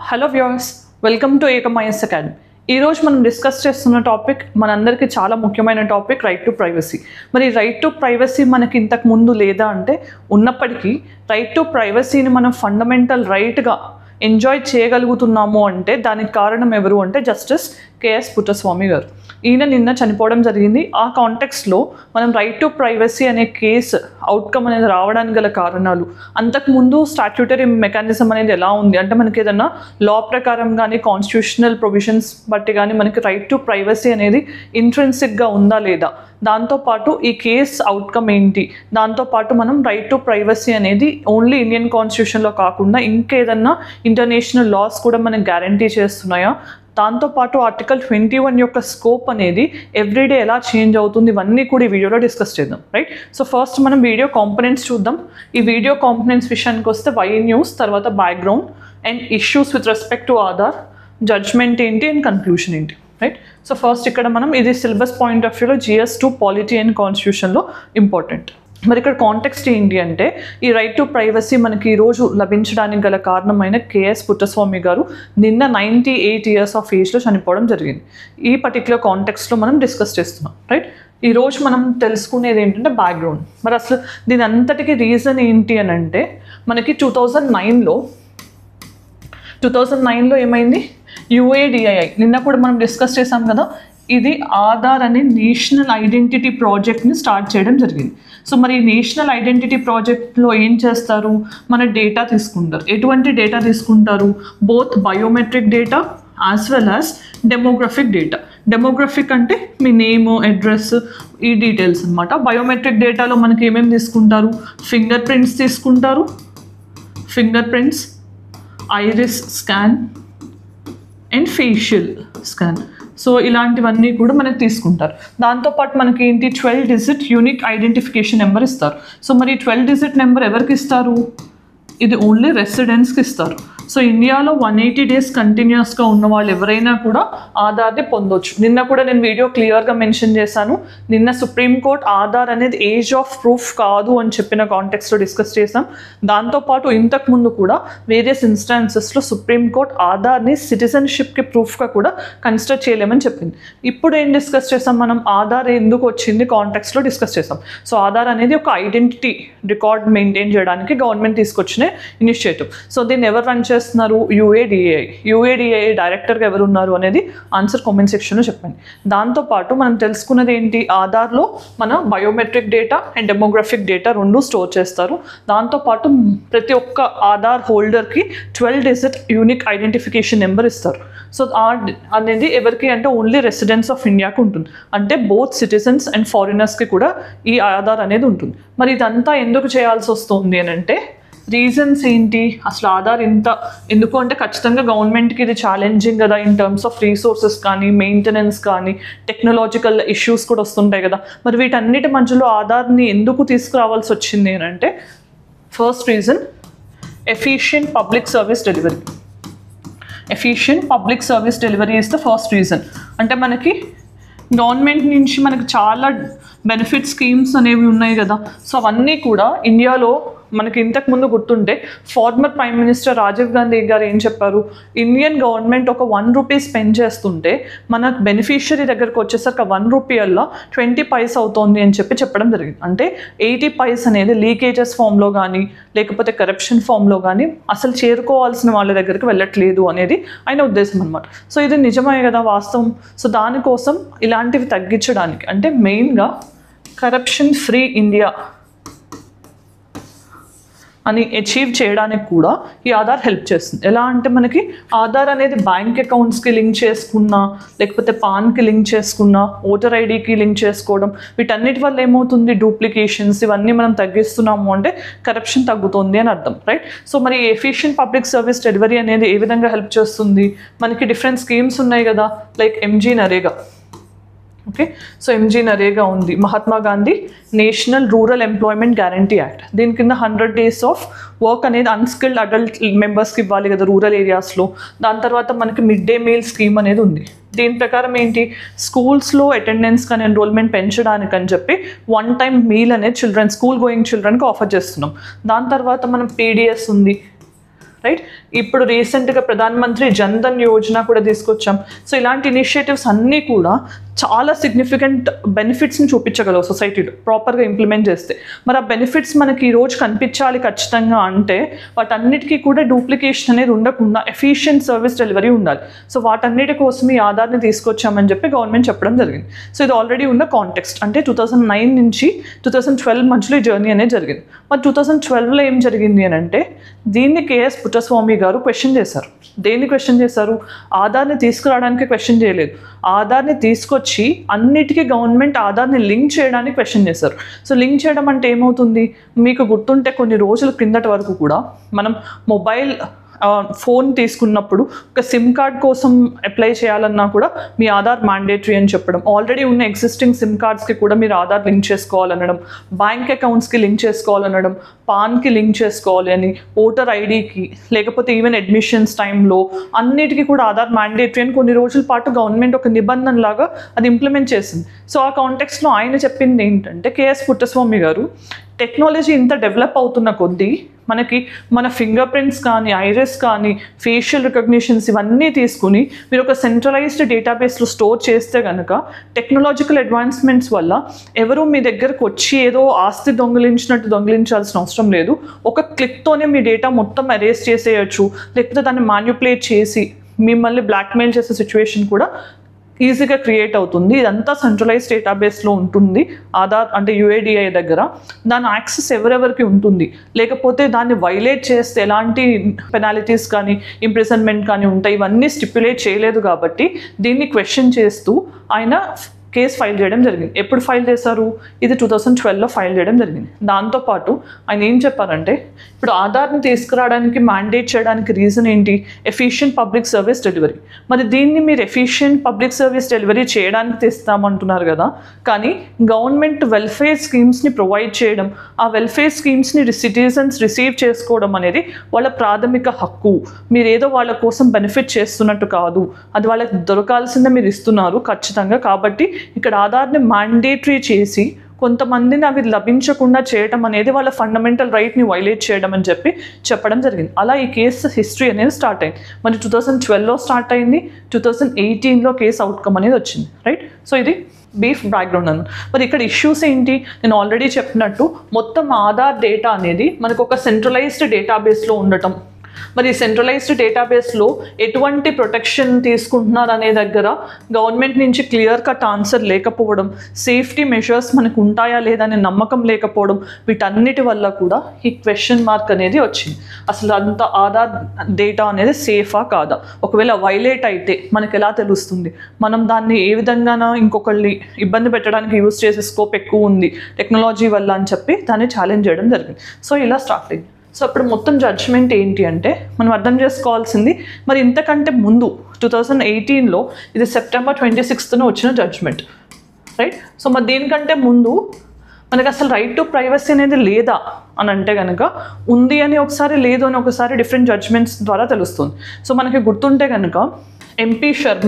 Hello viewers welcome to ఏకమైఎస్ academy ఈరోజు మనం డిస్కస్ చేస్తున్న టాపిక్ మనందరికీ చాలా ముఖ్యమైన టాపిక్ రైట్ టు ప్రైవసీ మరి రైట్ టు ప్రైవసీ మనకి ఇంతకు ముందు లేదా అంటే ఉన్నప్పటికీ రైట్ టు ప్రైవసీని మనం ఫండమెంటల్ రైట్గా ఎంజాయ్ చేయగలుగుతున్నాము అంటే దానికి కారణం ఎవరు అంటే జస్టిస్ కేఎస్ పుట్టస్వామి గారు ఈయన నిన్న చనిపోవడం జరిగింది ఆ కాంటెక్స్లో మనం రైట్ టు ప్రైవసీ అనే కేసు అవుట్కమ్ అనేది రావడానికి గల కారణాలు అంతకుముందు స్టాట్యూటరీ మెకానిజం అనేది ఎలా ఉంది అంటే మనకి ఏదన్నా లా ప్రకారం కానీ కాన్స్టిట్యూషనల్ ప్రొవిజన్స్ బట్టి కానీ మనకి రైట్ టు ప్రైవసీ అనేది ఇంట్రెన్సిక్గా ఉందా లేదా దాంతోపాటు ఈ కేస్ అవుట్కమ్ ఏంటి దాంతోపాటు మనం రైట్ టు ప్రైవసీ అనేది ఓన్లీ ఇండియన్ కాన్స్టిట్యూషన్లో కాకుండా ఇంకేదన్నా ఇంటర్నేషనల్ లాస్ కూడా మనకు గ్యారంటీ చేస్తున్నాయా దాంతోపాటు ఆర్టికల్ ట్వంటీ వన్ యొక్క స్కోప్ అనేది ఎవ్రీడే ఎలా చేంజ్ అవుతుంది ఇవన్నీ కూడా ఈ వీడియోలో డిస్కస్ చేద్దాం రైట్ సో ఫస్ట్ మనం వీడియో కాంపనెంట్స్ చూద్దాం ఈ వీడియో కాంపనెంట్స్ విషయానికి వస్తే వై న్యూస్ తర్వాత background and issues with respect to Aadhaar judgement ఏంటి అండ్ కన్క్లూషన్ ఏంటి రైట్ సో ఫస్ట్ ఇక్కడ మనం ఇది సిలబస్ పాయింట్ ఆఫ్ వ్యూలో జిఎస్ టూ పాలిటీ అండ్ కాన్స్టిట్యూషన్లో ఇంపార్టెంట్ మరి ఇక్కడ కాంటెక్స్ట్ ఏంటి అంటే ఈ రైట్ టు ప్రైవసీ మనకి ఈరోజు లభించడానికి గల కారణమైన కేఎస్ పుట్టస్వామి గారు నిన్న నైంటీ ఎయిట్ ఇయర్స్ ఆఫ్ ఏజ్లో చనిపోవడం జరిగింది ఈ పర్టికులర్ కాంటెక్స్ట్లో మనం డిస్కస్ చేస్తున్నాం రైట్ ఈరోజు మనం తెలుసుకునేది ఏంటంటే బ్యాక్గ్రౌండ్ మరి అసలు దీని అంతటికి రీజన్ ఏంటి అని అంటే మనకి టూ థౌజండ్ నైన్లో టూ థౌజండ్ నైన్లో ఏమైంది యుఏడిఐఐ నిన్న కూడా మనం డిస్కస్ చేసాం కదా ఇది ఆధార్ అనే నేషనల్ ఐడెంటిటీ ప్రాజెక్ట్ని స్టార్ట్ చేయడం జరిగింది సో మరి ఈ నేషనల్ ఐడెంటిటీ ప్రాజెక్ట్లో ఏం చేస్తారు మన డేటా తీసుకుంటారు ఎటువంటి డేటా తీసుకుంటారు both biometric data as well as demographic data demographic అంటే మీ నేమ్ అడ్రస్ ఈ డీటెయిల్స్ అనమాట బయోమెట్రిక్ డేటాలో మనకి ఏమేమి తీసుకుంటారు ఫింగర్ ప్రింట్స్ తీసుకుంటారు finger prints iris scan and facial scan so ఇలాంటివన్నీ కూడా మనకి తీసుకుంటారు దాంతోపాటు మనకి ఏంటి twelve digit unique identification number ఇస్తారు సో మరి ట్వెల్వ్ డిజిట్ నెంబర్ ఎవరికి ఇస్తారు ఇది ఓన్లీ రెసిడెంట్స్కి ఇస్తారు సో ఇండియాలో వన్ ఎయిటీ డేస్ కంటిన్యూస్గా ఉన్న వాళ్ళు ఎవరైనా కూడా ఆధార్ని పొందొచ్చు నిన్న కూడా నేను వీడియో క్లియర్గా మెన్షన్ చేశాను నిన్న సుప్రీంకోర్టు ఆధార్ అనేది ఏజ్ ఆఫ్ ప్రూఫ్ కాదు అని చెప్పిన కాంటెక్స్లో డిస్కస్ చేసాం దాంతోపాటు ఇంతకు ముందు కూడా వేరియస్ ఇన్స్టాన్సెస్లో సుప్రీంకోర్టు ఆధార్ని సిటిజన్షిప్కి ప్రూఫ్గా కూడా కన్సిడర్ చేయలేమని చెప్పింది ఇప్పుడు ఏం డిస్కస్ చేసాం మనం ఆధార్ ఎందుకు వచ్చింది కాంటెక్స్లో డిస్కస్ చేసాం సో ఆధార్ అనేది ఒక ఐడెంటిటీ రికార్డ్ మెయింటైన్ చేయడానికి గవర్నమెంట్ తీసుకొచ్చిన ఇనిషియేటివ్ సో దీన్ని ఎవరు రన్ చేస్తున్నారు యూఏడిఏఐ యూఏడిఏఐ డైరెక్టర్గా ఎవరు ఉన్నారు అనేది ఆన్సర్ కామెంట్ సెక్షన్లో చెప్పండి దాంతోపాటు మనం తెలుసుకున్నది ఏంటి ఆధార్లో మన biometric data and demographic data రెండు స్టోర్ చేస్తారు దాంతోపాటు ప్రతి ఒక్క ఆధార్ హోల్డర్కి twelve digit unique identification number ఇస్తారు సో ఆ అనేది ఎవరికి అంటే ఓన్లీ రెసిడెన్స్ ఆఫ్ ఇండియాకి ఉంటుంది అంటే బోత్ సిటిజన్స్ అండ్ ఫారినర్స్కి కూడా ఈ ఆధార్ అనేది ఉంటుంది మరి ఇదంతా ఎందుకు చేయాల్సి వస్తుంది అని అంటే రీజన్స్ ఏంటి అసలు ఆధార్ ఇంత ఎందుకు అంటే ఖచ్చితంగా గవర్నమెంట్కి ఇది ఛాలెంజింగ్ కదా ఇన్ టర్మ్స్ ఆఫ్ రీసోర్సెస్ కానీ మెయింటెనెన్స్ కానీ టెక్నాలజికల్ ఇష్యూస్ కూడా వస్తుంటాయి కదా మరి వీటన్నిటి మధ్యలో ఆధార్ని ఎందుకు తీసుకురావాల్సి వచ్చింది అని అంటే first reason efficient public service delivery efficient public service delivery is the first reason అంటే మనకి గవర్నమెంట్ నుంచి మనకు చాలా బెనిఫిట్ స్కీమ్స్ అనేవి ఉన్నాయి కదా సో అవన్నీ కూడా ఇండియాలో మనకి ఇంతకు ముందు గుర్తుంటే former prime minister Rajiv Gandhi గారు ఏం చెప్పారు ఇండియన్ గవర్నమెంట్ ఒక వన్ రూపీ స్పెండ్ చేస్తుంటే మన బెనిఫిషియరీ దగ్గరకు వచ్చేసరికి వన్ రూపీయల్లో ట్వంటీ పైస్ అవుతోంది అని చెప్పి చెప్పడం జరిగింది అంటే ఎయిటీ పైస్ అనేది లీకేజెస్ ఫామ్లో కానీ లేకపోతే కరప్షన్ ఫామ్లో కానీ అసలు చేరుకోవాల్సిన వాళ్ళ దగ్గరికి వెళ్ళట్లేదు అనేది ఆయన ఉద్దేశం అనమాట సో ఇది నిజమే కదా వాస్తవం సో దానికోసం ఇలాంటివి తగ్గించడానికి అంటే మెయిన్గా కరప్షన్ ఫ్రీ ఇండియా అని అచీవ్ చేయడానికి కూడా ఈ ఆధార్ హెల్ప్ చేస్తుంది ఎలా అంటే మనకి ఆధార్ అనేది బ్యాంక్ అకౌంట్స్కి లింక్ చేసుకున్నా లేకపోతే పాన్కి లింక్ చేసుకున్నా ఓటర్ ఐడికి లింక్ చేసుకోవడం వీటన్నిటి వల్ల ఏమవుతుంది డూప్లికేషన్స్ ఇవన్నీ మనం తగ్గిస్తున్నాము అంటే కరప్షన్ తగ్గుతుంది అని అర్థం రైట్ సో మరి ఎఫిషియెంట్ పబ్లిక్ సర్వీస్ డెలివరీ అనేది ఏ విధంగా హెల్ప్ చేస్తుంది మనకి డిఫరెంట్ స్కీమ్స్ ఉన్నాయి కదా like MG NREGA okay so MG NREGA ఉంది Mahatma Gandhi national rural employment guarantee act దీని కింద హండ్రెడ్ డేస్ ఆఫ్ వర్క్ అనేది అన్స్కిల్డ్ అడల్ట్ మెంబర్స్కి ఇవ్వాలి కదా రూరల్ ఏరియాస్లో దాని తర్వాత మనకి మిడ్ డే మీల్ స్కీమ్ అనేది ఉంది దీని ప్రకారం ఏంటి స్కూల్స్లో అటెండెన్స్ కానీ ఎన్రోల్మెంట్ పెంచడానికి అని చెప్పి వన్ టైం మీల్ అనేది చిల్డ్రన్ స్కూల్ గోయింగ్ చిల్డ్రన్కి ఆఫర్ చేస్తున్నాం దాని తర్వాత మనం పీడిఎస్ ఉంది రైట్ ఇప్పుడు రీసెంట్గా ప్రధాన మంత్రి జన్ ధన్ యోజన కూడా తీసుకొచ్చాం సో ఇలాంటి ఇనిషియేటివ్స్ అన్నీ కూడా చాలా సిగ్నిఫికెంట్ బెనిఫిట్స్ని చూపించగలవు సొసైటీలో ప్రాపర్గా ఇంప్లిమెంట్ చేస్తే మరి ఆ బెనిఫిట్స్ మనకి ఈ రోజు కనిపించాలి ఖచ్చితంగా అంటే వాటన్నిటికీ కూడా డూప్లికేషన్ అనేది ఉండకుండా ఎఫిషియెంట్ సర్వీస్ డెలివరీ ఉండాలి సో వాటన్నిటి కోసం ఈ ఆధార్ని తీసుకొచ్చామని చెప్పి గవర్నమెంట్ చెప్పడం జరిగింది సో ఇది ఆల్రెడీ ఉన్న కాంటెక్స్ట్ అంటే టూ థౌసండ్ నైన్ నుంచి టూ థౌసండ్ ట్వెల్వ్ మధ్యలో ఈ జర్నీ అనేది జరిగింది మరి టూ థౌసండ్ ట్వెల్వ్లో ఏం జరిగింది అని అంటే దీన్ని కేఎస్ పుట్టస్వామి గారు క్వశ్చన్ చేశారు దేన్ని క్వశ్చన్ చేశారు ఆధార్ని తీసుకురావడానికి క్వశ్చన్ చేయలేదు ఆధార్ని తీసుకొచ్చి అన్నిటికీ గవర్నమెంట్ ఆధార్ని లింక్ చేయడానికి క్వశ్చన్ చేశారు సో లింక్ చేయడం అంటే ఏమవుతుంది మీకు గుర్తుంటే కొన్ని రోజుల క్రిందటి వరకు కూడా మనం మొబైల్ ఫోన్ తీసుకున్నప్పుడు ఒక సిమ్ కార్డ్ కోసం అప్లై చేయాలన్నా కూడా మీ ఆధార్ మ్యాండేటరీ అని చెప్పడం ఆల్రెడీ ఉన్న ఎగ్జిస్టింగ్ సిమ్ కార్డ్స్కి కూడా మీరు ఆధార్ లింక్ చేసుకోవాలనడం బ్యాంక్ అకౌంట్స్కి లింక్ చేసుకోవాలనడం పాన్కి లింక్ చేసుకోవాలి అని ఓటర్ ఐడికి లేకపోతే ఈవెన్ అడ్మిషన్స్ టైంలో అన్నిటికీ కూడా ఆధార్ మ్యాండేటరీ అని కొన్ని రోజుల పాటు గవర్నమెంట్ ఒక నిబంధన లాగా అది ఇంప్లిమెంట్ చేసింది సో ఆ కాంటెక్స్లో ఆయన చెప్పింది ఏంటంటే కేఎస్ పుట్టస్వామి గారు టెక్నాలజీ ఇంత డెవలప్ అవుతున్న కొద్దీ మనకి మన ఫింగర్ ప్రింట్స్ కానీ ఐరిస్ కానీ ఫేషియల్ రికగ్నిషన్స్ ఇవన్నీ తీసుకుని మీరు ఒక సెంట్రలైజ్డ్ డేటాబేస్లో స్టోర్ చేస్తే కనుక టెక్నాలజికల్ అడ్వాన్స్మెంట్స్ వల్ల ఎవరు మీ దగ్గరకు వచ్చి ఏదో ఆస్తి దొంగిలించినట్టు దొంగిలించాల్సిన అవసరం లేదు ఒక క్లిక్తోనే మీ డేటా మొత్తం అరేస్ చేసేయచ్చు లేకపోతే దాన్ని మాన్యుపులేట్ చేసి మిమ్మల్ని బ్లాక్మెయిల్ చేసే సిచ్యువేషన్ కూడా ఈజీగా క్రియేట్ అవుతుంది ఇదంతా సెంట్రలైజ్ డేటాబేస్లో ఉంటుంది ఆధార్ అంటే యుఏడిఐ దగ్గర దాని యాక్సెస్ ఎవరెవరికి ఉంటుంది లేకపోతే దాన్ని వైలేట్ చేస్తే ఎలాంటి పెనాలిటీస్ కానీ ఇంప్రిజన్మెంట్ కానీ ఉంటాయి ఇవన్నీ స్టిప్యులేట్ చేయలేదు కాబట్టి దీన్ని క్వశ్చన్ చేస్తూ ఆయన కేసు ఫైల్ చేయడం జరిగింది ఎప్పుడు ఫైల్ చేశారు ఇది టూ థౌసండ్ ట్వెల్వ్లో ఫైల్ చేయడం జరిగింది దాంతోపాటు ఆయన ఏం చెప్పారంటే ఇప్పుడు ఆధార్ని తీసుకురావడానికి మ్యాండేట్ చేయడానికి రీజన్ ఏంటి ఎఫిషియెంట్ పబ్లిక్ సర్వీస్ డెలివరీ మరి దీన్ని మీరు ఎఫిషియెంట్ పబ్లిక్ సర్వీస్ డెలివరీ చేయడానికి తెస్తామంటున్నారు కదా కానీ గవర్నమెంట్ వెల్ఫేర్ స్కీమ్స్ని ప్రొవైడ్ చేయడం ఆ వెల్ఫేర్ స్కీమ్స్ని సిటిజన్స్ రిసీవ్ చేసుకోవడం అనేది వాళ్ళ ప్రాథమిక హక్కు మీరు ఏదో వాళ్ళ కోసం బెనిఫిట్ చేస్తున్నట్టు కాదు అది వాళ్ళకి దొరకాల్సిందే మీరు ఇస్తున్నారు ఖచ్చితంగా కాబట్టి ఇక్కడ ఆధార్ని మ్యాండేటరీ చేసి కొంతమందిని అవి లభించకుండా చేయటం అనేది వాళ్ళ ఫండమెంటల్ రైట్ని వైలేట్ చేయడం అని చెప్పి చెప్పడం జరిగింది అలా ఈ కేసు హిస్టరీ అనేది స్టార్ట్ అయింది మరి టూ థౌజండ్ ట్వెల్వ్లో స్టార్ట్ అయింది టూ థౌజండ్ ఎయిటీన్లో కేసు అవుట్కమ్ అనేది వచ్చింది రైట్ సో ఇది బీఫ్ బ్యాక్గ్రౌండ్ అన్న మరి ఇక్కడ ఇష్యూస్ ఏంటి నేను ఆల్రెడీ చెప్పినట్టు మొత్తం ఆధార్ డేటా అనేది మనకు ఒక సెంట్రలైజ్డ్ డేటాబేస్లో ఉండటం మరి సెంట్రలైజ్డ్ డేటాబేస్లో ఎటువంటి ప్రొటెక్షన్ తీసుకుంటున్నారు అనే దగ్గర గవర్నమెంట్ నుంచి క్లియర్ కట్ ఆన్సర్ లేకపోవడం సేఫ్టీ మెషర్స్ మనకు ఉంటాయా లేదా అనే నమ్మకం లేకపోవడం వీటన్నిటి వల్ల కూడా ఈ క్వశ్చన్ మార్క్ అనేది వచ్చింది అసలు అంత ఆధార్ డేటా అనేది సేఫా కాదా ఒకవేళ వైలేట్ అయితే మనకు ఎలా తెలుస్తుంది మనం దాన్ని ఏ విధంగా ఇంకొకళ్ళని ఇబ్బంది పెట్టడానికి యూజ్ చేసే స్కోప్ ఎక్కువ ఉంది టెక్నాలజీ వల్ల అని చెప్పి దాన్ని ఛాలెంజ్ చేయడం జరిగింది సో ఇలా స్టార్ట్ అయింది సో అప్పుడు మొత్తం జడ్జ్మెంట్ ఏంటి అంటే మనం అర్థం చేసుకోవాల్సింది మరి ఇంతకంటే ముందు టూ థౌజండ్ ఎయిటీన్లో ఇది సెప్టెంబర్ ట్వంటీ సిక్స్త్న వచ్చిన జడ్జ్మెంట్ రైట్ సో మరి దీనికంటే ముందు మనకి అసలు రైట్ టు ప్రైవసీ అనేది లేదా అని అంటే కనుక ఉంది అని ఒకసారి లేదు అని ఒకసారి డిఫరెంట్ జడ్జ్మెంట్స్ ద్వారా తెలుస్తుంది సో మనకి గుర్తుంటే కనుక ఎంపీ శర్మ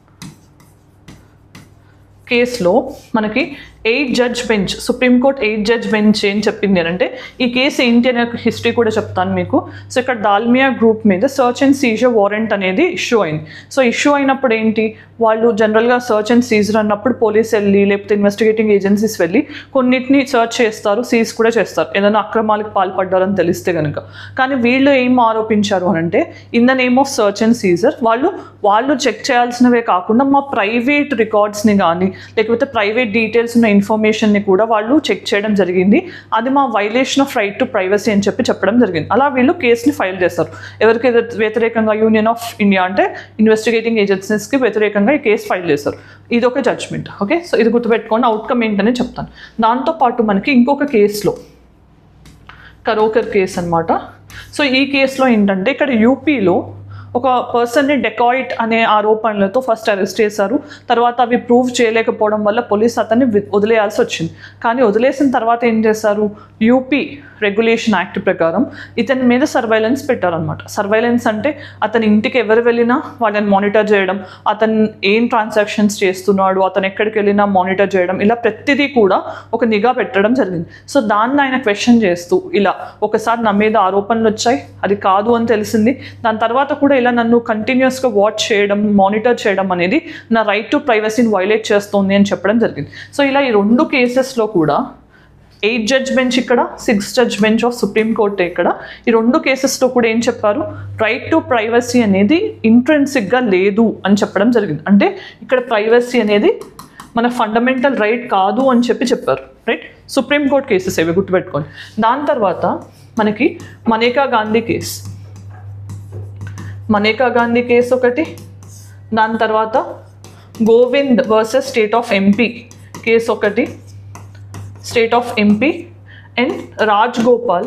కేసులో మనకి eight judge bench Supreme Court eight judge bench ఏం చెప్పింది అని అంటే ఈ కేసు ఏంటి అనే హిస్టరీ కూడా చెప్తాను మీకు సో ఇక్కడ దాల్మియా గ్రూప్ మీద సర్చ్ అండ్ సీజర్ వారెంట్ అనేది ఇష్యూ అయింది సో ఇష్యూ అయినప్పుడు ఏంటి వాళ్ళు జనరల్గా సర్చ్ అండ్ సీజర్ అన్నప్పుడు పోలీస్ వెళ్ళి లేకపోతే ఇన్వెస్టిగేటింగ్ ఏజెన్సీస్ వెళ్ళి కొన్నిటిని సర్చ్ చేస్తారు సీజ్ కూడా చేస్తారు ఏదైనా అక్రమాలకు పాల్పడ్డారని తెలిస్తే కనుక కానీ వీళ్ళు ఏం ఆరోపించారు అని అంటే in the name of search and seizure వాళ్ళు వాళ్ళు చెక్ చేయాల్సినవే కాకుండా మా ప్రైవేట్ రికార్డ్స్ని కానీ లేకపోతే ప్రైవేట్ డీటెయిల్స్ ఉన్న ఇన్ఫర్మేషన్ని కూడా వాళ్ళు చెక్ చేయడం జరిగింది అది మా violation of right to privacy అని చెప్పి చెప్పడం జరిగింది అలా వీళ్ళు కేసుని ఫైల్ చేస్తారు ఎవరికి వ్యతిరేకంగా యూనియన్ ఆఫ్ ఇండియా అంటే ఇన్వెస్టిగేటింగ్ ఏజెన్సీస్కి వ్యతిరేకంగా ఈ కేసు ఫైల్ చేస్తారు ఇది ఒక జడ్జ్మెంట్ ఓకే సో ఇది గుర్తుపెట్టుకోండి అవుట్కమ్ ఏంటనే చెప్తాను దాంతోపాటు మనకి ఇంకొక కేసులో కరోకర్ కేసు అనమాట సో ఈ కేసులో ఏంటంటే ఇక్కడ యూపీలో ఒక పర్సన్ని డెకాయిట్ అనే ఆరోపణలతో ఫస్ట్ అరెస్ట్ చేశారు తర్వాత అవి ప్రూవ్ చేయలేకపోవడం వల్ల పోలీస్ అతన్ని వి- వదిలేయాల్సి వచ్చింది కానీ వదిలేసిన తర్వాత ఏం చేశారు యూపీ రెగ్యులేషన్ యాక్ట్ ప్రకారం ఇతని మీద సర్వైలెన్స్ పెట్టారనమాట సర్వైలెన్స్ అంటే అతని ఇంటికి ఎవరు వెళ్ళినా వాళ్ళని మానిటర్ చేయడం అతను ఏం ట్రాన్సాక్షన్స్ చేస్తున్నాడు అతను ఎక్కడికి వెళ్ళినా మానిటర్ చేయడం ఇలా ప్రతిదీ కూడా ఒక నిఘా పెట్టడం జరిగింది సో దాన్ని ఆయన క్వశ్చన్ చేస్తూ ఇలా ఒకసారి నా మీద ఆరోపణలు వచ్చాయి అది కాదు అని తెలిసింది దాని తర్వాత కూడా ఇలా నన్ను కంటిన్యూస్గా వాచ్ చేయడం మానిటర్ చేయడం అనేది నా రైట్ టు ప్రైవసీని వైలేట్ చేస్తుంది అని చెప్పడం జరిగింది సో ఇలా ఈ రెండు కేసెస్లో కూడా ఎయిట్ జడ్జ్ బెంచ్ ఇక్కడ six judge bench of Supreme Court ఇక్కడ ఈ రెండు కేసెస్లో కూడా ఏం చెప్పారు రైట్ టు ప్రైవసీ అనేది ఇంట్రెన్సిక్గా లేదు అని చెప్పడం జరిగింది అంటే ఇక్కడ ప్రైవసీ అనేది మన ఫండమెంటల్ రైట్ కాదు అని చెప్పి చెప్పారు రైట్ సుప్రీం కోర్ట్ కేసెస్ ఇవి గుర్తుపెట్టుకోండి దాని తర్వాత మనకి మనేకా గాంధీ కేసు మనేకా గాంధీ కేసు ఒకటి దాని తర్వాత Govind versus state of MP case ఒకటి state of MP and Raj Gopal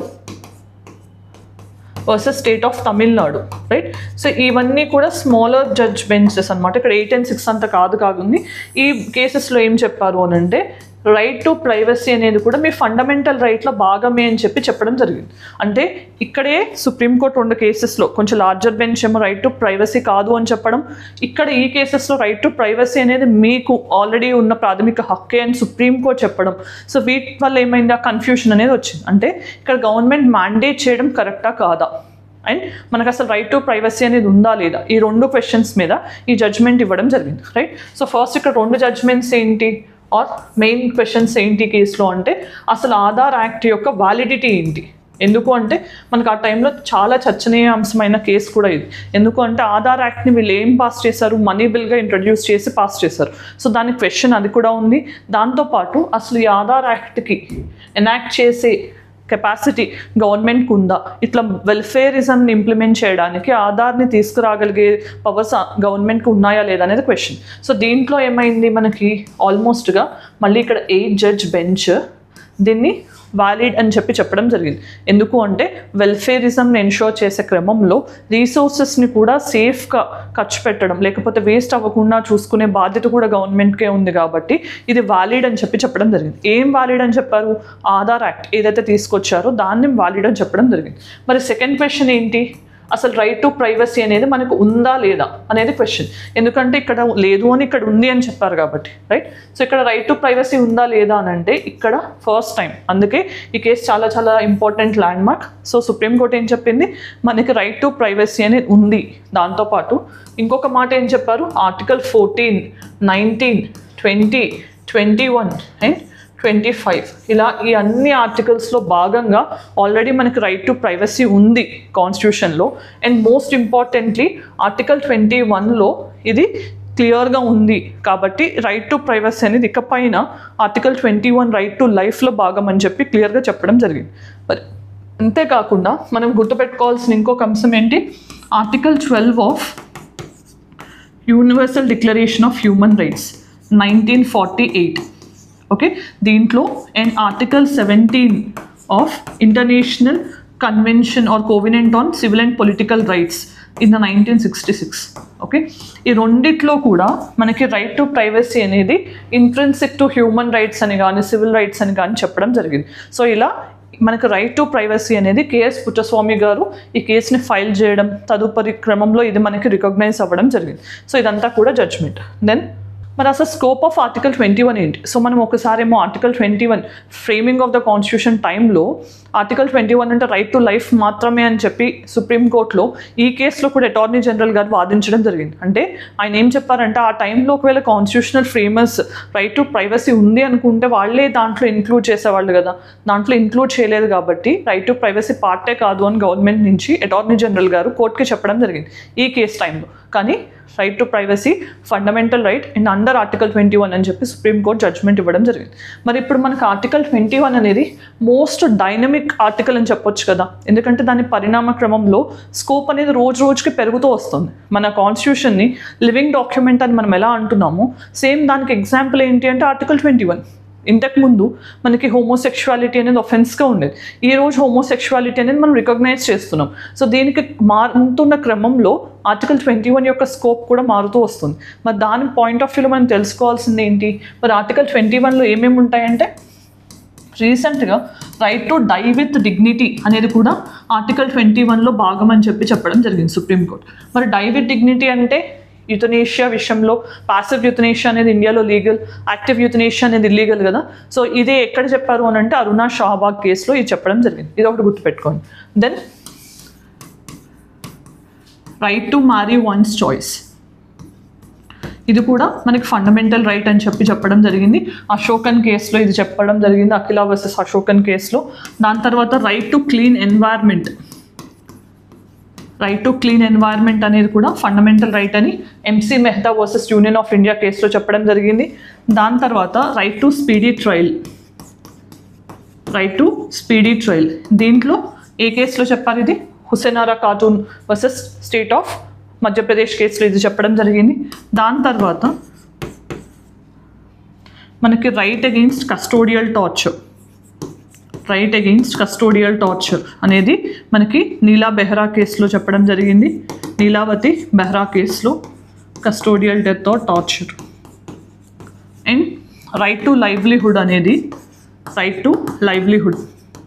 versus state of Tamil Nadu right so ఇవన్నీ కూడా స్మాలర్ జడ్జ్ బెంచెస్ అనమాట ఇక్కడ ఎయిట్ అండ్ సిక్స్ అంత కాదు కాకుంది ఈ కేసెస్లో ఏం చెప్పారు అని అంటే రైట్ టు ప్రైవసీ అనేది కూడా మీ ఫండమెంటల్ రైట్లో భాగమే అని చెప్పి చెప్పడం జరిగింది అంటే ఇక్కడే సుప్రీంకోర్టు రెండు కేసెస్లో కొంచెం లార్జర్ బెంచ్ ఏమో రైట్ టు ప్రైవసీ కాదు అని చెప్పడం ఇక్కడ ఈ కేసెస్లో రైట్ టు ప్రైవసీ అనేది మీకు ఆల్రెడీ ఉన్న ప్రాథమిక హక్కే అని సుప్రీంకోర్టు చెప్పడం సో వీటి వల్ల ఏమైంది ఆ కన్ఫ్యూషన్ అనేది వచ్చింది అంటే ఇక్కడ గవర్నమెంట్ మ్యాండేట్ చేయడం కరెక్టా కాదా అండ్ మనకు అసలు రైట్ టు ప్రైవసీ అనేది ఉందా లేదా ఈ రెండు క్వశ్చన్స్ మీద ఈ జడ్జ్మెంట్ ఇవ్వడం జరిగింది రైట్ సో ఫస్ట్ ఇక్కడ రెండు జడ్జ్మెంట్స్ ఏంటి ఆర్ మెయిన్ క్వశ్చన్స్ ఏంటి కేసులో అంటే అసలు ఆధార్ యాక్ట్ యొక్క వ్యాలిడిటీ ఏంటి ఎందుకు అంటే మనకు ఆ టైంలో చాలా చర్చనీయాంశమైన కేసు కూడా ఇది ఎందుకు అంటే ఆధార్ యాక్ట్ని వీళ్ళు ఏం పాస్ చేశారు మనీ బిల్గా ఇంట్రడ్యూస్ చేసి పాస్ చేశారు సో దాని క్వశ్చన్ అది కూడా ఉంది దాంతోపాటు అసలు ఈ ఆధార్ యాక్ట్కి ఎనాక్ట్ చేసే కెపాసిటీ గవర్నమెంట్కి ఉందా ఇట్లా వెల్ఫేరిజంని ఇంప్లిమెంట్ చేయడానికి ఆధార్ని తీసుకురాగలిగే పవర్స్ గవర్నమెంట్కి ఉన్నాయా లేదా అనేది క్వశ్చన్ సో దీంట్లో ఏమైంది మనకి ఆల్మోస్ట్గా మళ్ళీ ఇక్కడ ఎయిట్ జడ్జ్ బెంచ్ దీన్ని వ్యాలిడ్ అని చెప్పి చెప్పడం జరిగింది ఎందుకు అంటే వెల్ఫేరిజంని ఎన్షోర్ చేసే క్రమంలో రీసోర్సెస్ని కూడా సేఫ్గా ఖర్చు పెట్టడం లేకపోతే వేస్ట్ అవ్వకుండా చూసుకునే బాధ్యత కూడా గవర్నమెంట్కే ఉంది కాబట్టి ఇది వ్యాలిడ్ అని చెప్పి చెప్పడం జరిగింది ఏం వ్యాలిడ్ అని చెప్పారు ఆధార్ యాక్ట్ ఏదైతే తీసుకొచ్చారో దాన్ని వ్యాలిడ్ అని చెప్పడం జరిగింది మరి సెకండ్ క్వశ్చన్ ఏంటి అసలు రైట్ టు ప్రైవసీ అనేది మనకు ఉందా లేదా అనేది క్వశ్చన్ ఎందుకంటే ఇక్కడ లేదు అని ఇక్కడ ఉంది అని చెప్పారు కాబట్టి రైట్ సో ఇక్కడ రైట్ టు ప్రైవసీ ఉందా లేదా అని అంటే ఇక్కడ ఫస్ట్ టైం అందుకే ఈ కేసు చాలా చాలా important land so Supreme Court ఏం చెప్పింది మనకి రైట్ టు ప్రైవసీ అనేది ఉంది దాంతోపాటు ఇంకొక మాట ఏం చెప్పారు article fourteen nineteen twenty twenty one and twenty five ఇలా ఈ అన్ని ఆర్టికల్స్లో భాగంగా ఆల్రెడీ మనకి రైట్ టు ప్రైవసీ ఉంది కాన్స్టిట్యూషన్లో and most importantly article twenty వన్లో ఇది క్లియర్గా ఉంది కాబట్టి రైట్ టు ప్రైవసీ అనేది ఇకపైన article twenty one right to లైఫ్లో భాగం అని చెప్పి క్లియర్గా చెప్పడం జరిగింది మరి అంతేకాకుండా మనం గుర్తుపెట్టుకోవాల్సిన ఇంకొక అంశం ఏంటి article twelve of universal declaration of human rights nineteen forty eight okay దీంట్లో and article seventeen of international convention or covenant on civil and political rights in the nineteen sixty six okay ఈ రెండిట్లో కూడా మనకి right to privacy అనేది intrinsic to human rights అని కానీ civil rights అని కానీ చెప్పడం జరిగింది సో ఇలా మనకు రైట్ టు ప్రైవసీ అనేది కేఎస్ పుట్టస్వామి గారు ఈ కేసుని ఫైల్ చేయడం తదుపరి క్రమంలో ఇది మనకి రికగ్నైజ్ అవ్వడం జరిగింది సో ఇదంతా కూడా జడ్జ్మెంట్ దెన్ మరి అసలు scope of article twenty one ఏంటి సో మనం ఒకసారి ఏమో article twenty one framing of the constitution టైంలో ఆర్టికల్ ట్వంటీ వన్ అంటే రైట్ టు లైఫ్ మాత్రమే అని చెప్పి సుప్రీంకోర్టులో ఈ కేసులో కూడా అటార్నీ జనరల్ గారు వాదించడం జరిగింది అంటే ఆయన ఏం చెప్పారంటే ఆ టైంలో ఒకవేళ constitutional framers right to privacy ఉంది అనుకుంటే వాళ్ళే దాంట్లో ఇంక్లూడ్ చేసేవాళ్ళు కదా దాంట్లో ఇంక్లూడ్ చేయలేదు కాబట్టి రైట్ టు ప్రైవసీ పార్టే కాదు అని గవర్నమెంట్ నుంచి అటార్నీ జనరల్ గారు కోర్టుకి చెప్పడం జరిగింది ఈ కేసు టైంలో కానీ right to privacy fundamental right and under article twenty one అని చెప్పి సుప్రీంకోర్టు జడ్జ్మెంట్ ఇవ్వడం జరిగింది మరి ఇప్పుడు మనకు ఆర్టికల్ ట్వంటీ వన్ అనేది మోస్ట్ డైనమిక్ ఆర్టికల్ అని చెప్పొచ్చు కదా ఎందుకంటే దాని పరిణామ క్రమంలో స్కోప్ అనేది రోజు రోజుకి పెరుగుతూ వస్తుంది మన కాన్స్టిట్యూషన్ని లివింగ్ డాక్యుమెంట్ అని మనం ఎలా అంటున్నామో సేమ్ దానికి ఎగ్జాంపుల్ ఏంటి అంటే ఆర్టికల్ ట్వంటీ వన్ ఇంతకుముందు మనకి హోమోసెక్షువాలిటీ అనేది ఒఫెన్స్గా ఉండేది ఈ రోజు హోమోసెక్షువాలిటీ అనేది మనం రికగ్నైజ్ చేస్తున్నాం సో దీనికి మారుతున్న క్రమంలో ఆర్టికల్ ట్వంటీ వన్ యొక్క స్కోప్ కూడా మారుతూ వస్తుంది మరి దాని పాయింట్ ఆఫ్ వ్యూలో మనం తెలుసుకోవాల్సింది ఏంటి మరి ఆర్టికల్ ట్వంటీ వన్లో ఏమేమి ఉంటాయంటే రీసెంట్గా right to die with dignity అనేది కూడా ఆర్టికల్ ట్వంటీ వన్లో భాగం అని చెప్పి చెప్పడం జరిగింది సుప్రీంకోర్టు మరి డై విత్ డిగ్నిటీ అంటే యుతనేషియా విషయంలో పాసివ్ యుతనేషియా అనేది ఇండియాలో లీగల్ యాక్టివ్ యుతనేషియా అనేది ఇల్లీగల్ కదా సో ఇదే ఎక్కడ చెప్పారు అని అంటే అరుణా షాబాగ్ కేసులో ఇది చెప్పడం జరిగింది ఇది ఒకటి గుర్తుపెట్టుకోండి then right to marry one's choice ఇది కూడా మనకి ఫండమెంటల్ రైట్ అని చెప్పి చెప్పడం జరిగింది అశోకన్ కేసులో ఇది చెప్పడం జరిగింది అఖిల వర్సెస్ అశోకన్ కేసులో దాని తర్వాత right to clean environment right to clean environment అనేది కూడా ఫండమెంటల్ రైట్ అని MC Mehta versus union of India కేసులో చెప్పడం జరిగింది దాని తర్వాత right to speedy trial right to speedy trial దీంట్లో ఏ కేసులో చెప్పారు ఇది Hussainara Khatoon versus state of Madhya Pradesh కేసులో ఇది చెప్పడం జరిగింది దాని తర్వాత మనకి right against custodial torture right against custodial torture అనేది మనకి నీలా బెహ్రా కేసులో చెప్పడం జరిగింది నీలావతి బెహ్రా కేసులో custodial death or torture and right to livelihood అనేది రైట్ టు లైవ్లీహుడ్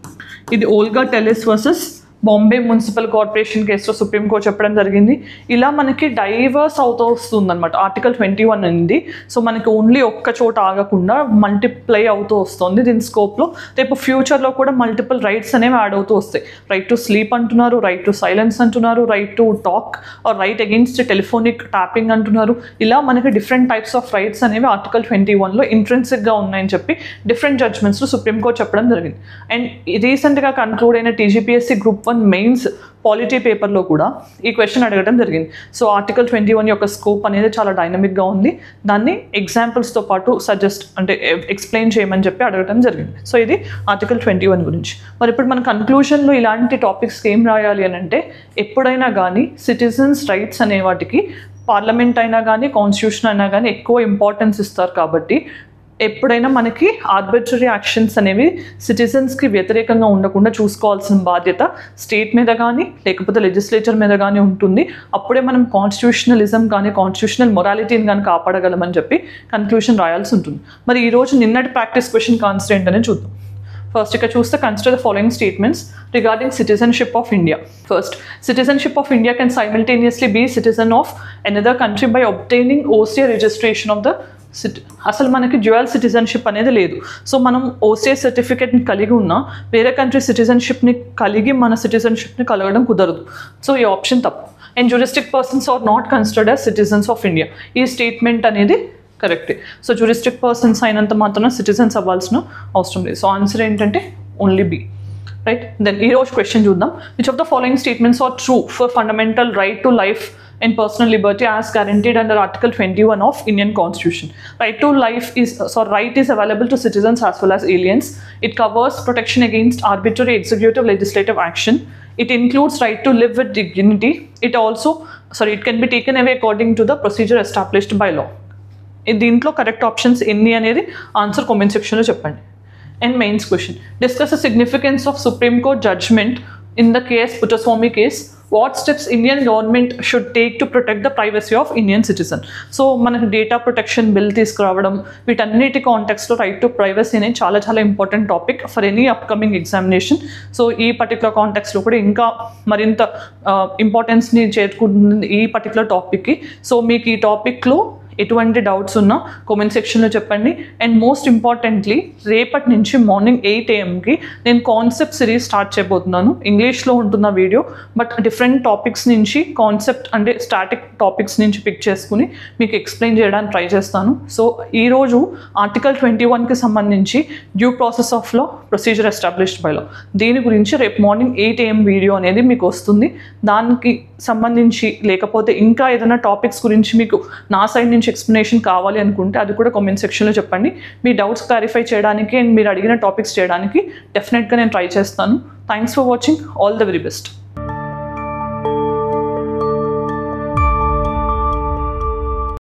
ఇది Olga Tellis versus Bombay municipal corporation కేసులో సుప్రీంకోర్టు చెప్పడం జరిగింది ఇలా మనకి డైవర్స్ అవుతూ వస్తుంది అనమాట ఆర్టికల్ ట్వంటీ వన్ ఉంది సో మనకి ఓన్లీ ఒక్క చోట ఆగకుండా మల్టిప్లై అవుతూ వస్తుంది దీని స్కోప్లో రేపు ఫ్యూచర్లో కూడా మల్టిపుల్ రైట్స్ అనేవి యాడ్ అవుతూ వస్తాయి రైట్ టు స్లీప్ అంటున్నారు రైట్ టు సైలెన్స్ అంటున్నారు right to talk or right against telephonic tapping అంటున్నారు ఇలా మనకి డిఫరెంట్ టైప్స్ ఆఫ్ రైట్స్ అనేవి ఆర్టికల్ ట్వంటీ వన్లో ఇంట్రెన్సిక్గా ఉన్నాయని చెప్పి డిఫరెంట్ జడ్జ్మెంట్స్లో సుప్రీంకోర్టు చెప్పడం జరిగింది అండ్ రీసెంట్గా కన్క్లూడ్ అయిన TGPSC group one mains polity పేపర్లో కూడా ఈ క్వశ్చన్ అడగడం జరిగింది సో ఆర్టికల్ ట్వంటీ వన్ యొక్క స్కోప్ అనేది చాలా డైనమిక్గా ఉంది దాన్ని ఎగ్జాంపుల్స్తో పాటు సజెస్ట్ అంటే ఎక్స్ప్లెయిన్ చేయమని చెప్పి అడగడం జరిగింది సో ఇది ఆర్టికల్ ట్వంటీ వన్ గురించి మరి ఇప్పుడు మన కన్క్లూషన్లో ఇలాంటి టాపిక్స్కి ఏం రాయాలి అని అంటే ఎప్పుడైనా కానీ సిటిజన్స్ రైట్స్ అనే వాటికి పార్లమెంట్ అయినా కానీ కాన్స్టిట్యూషన్ అయినా కానీ ఎక్కువ ఇంపార్టెన్స్ ఇస్తారు కాబట్టి ఎప్పుడైనా మనకి ఆర్బిటరీ యాక్షన్స్ అనేవి సిటిజన్స్కి వ్యతిరేకంగా ఉండకుండా చూసుకోవాల్సిన బాధ్యత స్టేట్ మీద కానీ లేకపోతే లెజిస్లేచర్ మీద కానీ ఉంటుంది అప్పుడే మనం కాన్స్టిట్యూషనలిజం కానీ కాన్స్టిట్యూషనల్ మొరాలిటీని కానీ కాపాడగలమని చెప్పి కన్క్లూషన్ రాయాల్సి ఉంటుంది మరి ఈరోజు నిన్నటి ప్రాక్టీస్ క్వశ్చన్ కాన్స్టెంట్ అనేది చూద్దాం ఫస్ట్ ఇక్కడ చూస్తే consider the following statements regarding citizenship of India first citizenship of India can simultaneously be citizen of another country by obtaining OCI registration of the సిటి అసలు మనకి డ్యూయల్ సిటిజన్షిప్ అనేది లేదు so మనం ఓసిఐ సర్టిఫికేట్ని కలిగి ఉన్నా వేరే కంట్రీ సిటిజన్షిప్ని కలిగి మన సిటిజన్షిప్ని కలగడం కుదరదు సో ఈ ఆప్షన్ తప్పు and juristic persons are not considered as citizens of India ఈ స్టేట్మెంట్ అనేది కరెక్టే సో జూరిస్టిక్ పర్సన్స్ అయినంత మాత్రం సిటిజన్స్ అవ్వాల్సిన అవసరం లేదు సో ఆన్సర్ ఏంటంటే ఓన్లీ బి రైట్ దెన్ ఈ రోజు క్వశ్చన్ చూద్దాం which of the following statements are true for fundamental right to life and personal liberty as guaranteed under Article 21 of Indian Constitution. Right to life is so right is available to citizens as well as aliens. It covers protection against arbitrary executive legislative action. It includes right to live with dignity. It also sorry it can be taken away according to the procedure established by law. దీంట్లో correct options ఎన్ని అనేది answer comment సెక్షన్లో చెప్పండి and mains question discuss the significance of Supreme Court judgment in the case Puttaswamy case what steps Indian government should take to protect the privacy of Indian citizen so మనకి data protection bill తీసుకురావడం వీటన్నిటి కాంటెక్స్లో right to privacy అనేది చాలా చాలా important topic for any upcoming examination so ఈ particular కాంటెక్స్లో కూడా ఇంకా మరింత ఇంపార్టెన్స్ని చేరుకుంటుంది ఈ పర్టికులర్ టాపిక్కి సో మీకు ఈ టాపిక్లో ఎటువంటి డౌట్స్ ఉన్నా కామెంట్ సెక్షన్లో చెప్పండి అండ్ మోస్ట్ ఇంపార్టెంట్లీ రేపటి నుంచి మార్నింగ్ ఎయిట్ ఏఎంకి నేను కాన్సెప్ట్ సిరీస్ స్టార్ట్ చేయబోతున్నాను ఇంగ్లీష్లో ఉంటున్న వీడియో బట్ డిఫరెంట్ టాపిక్స్ నుంచి కాన్సెప్ట్ అంటే స్టాటిక్ టాపిక్స్ నుంచి పిక్ చేసుకుని మీకు ఎక్స్ప్లెయిన్ చేయడానికి ట్రై చేస్తాను సో ఈరోజు ఆర్టికల్ ట్వంటీ వన్కి సంబంధించి due process of law procedure established by law దీని గురించి రేపు మార్నింగ్ ఎయిట్ ఏఎం వీడియో అనేది మీకు వస్తుంది దానికి సంబంధించి లేకపోతే ఇంకా ఏదైనా టాపిక్స్ గురించి మీకు నా సైడ్ నుంచి ఎక్స్ప్లెనేషన్ కావాలి అనుకుంటే అది కూడా కామెంట్ సెక్షన్లో చెప్పండి మీ డౌట్స్ క్లారిఫై చేయడానికి అండ్ మీరు అడిగిన టాపిక్స్ చేయడానికి డెఫినెట్గా నేను ట్రై చేస్తాను thanks for watching all the very best